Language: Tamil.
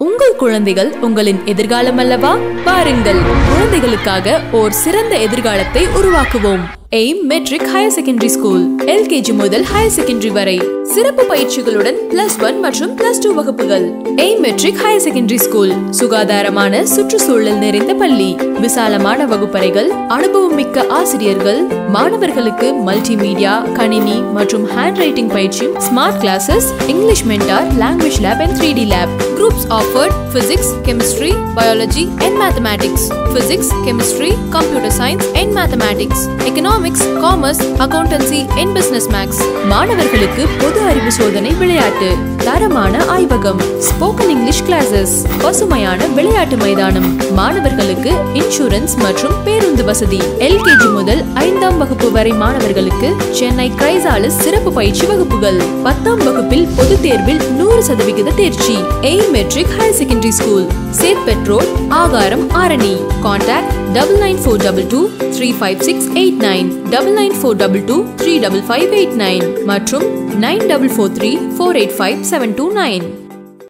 உங்கள் குழந்தைகள் உங்களின் எதிர்காலம் அல்லவா பாருங்கள் குழந்தைகளுக்காக ஓர் சிறந்த எதிர்காலத்தை உருவாக்குவோம் Aim matric higher secondary school LKG முதல் ஹையர் செகண்டரி வரை சிறப்பு பயிற்சிகளுடன் பிளஸ் ஒன் மற்றும் பிளஸ் டூ வகுப்புகள் Aim matric higher secondary school சுகாதாரமான சுற்றுச்சூழல் நிறைந்த பள்ளி விசாலமான வகுப்பறைகள் அனுபவம் மிக்க ஆசிரியர்கள் மாணவர்களுக்கு மல்டிமீடியா கணினி மற்றும் ஹேண்ட் ரைட்டிங் பயிற்சியும் smart classes English mentor language lab and three D lab groups offered physics chemistry biology and mathematics physics chemistry computer science and mathematics economics commerce accountancy and business maths மாணவர்களுக்கு பொது அறிவு சோதனை விளையாட்டு தரமான ஆய்வகம் ஸ்போக்கன் இங்கிலீஷ் கிளாஸஸ் பசுமையான விளையாட்டு மைதானம் மாணவர்களுக்கு இன்சூரன்ஸ் மற்றும் பேருந்து வசதி எல்கேஜி முதல் ஐந்தாம் வகுப்பு வரை மாணவர்களுக்கு சென்னை கிரைசாலிஸ் சிறப்பு பயிற்சி வகுப்புகள் பத்தாம் வகுப்பில் பொதுத் தேர்வில் நூறு சதவிகித தேர்ச்சி Aim matric higher secondary school Chetpet road Akaram Arani contact double nine four double two three five six eight nine double nine four double two three double five eight nine மற்றும் nine double four three four eight five seven two nine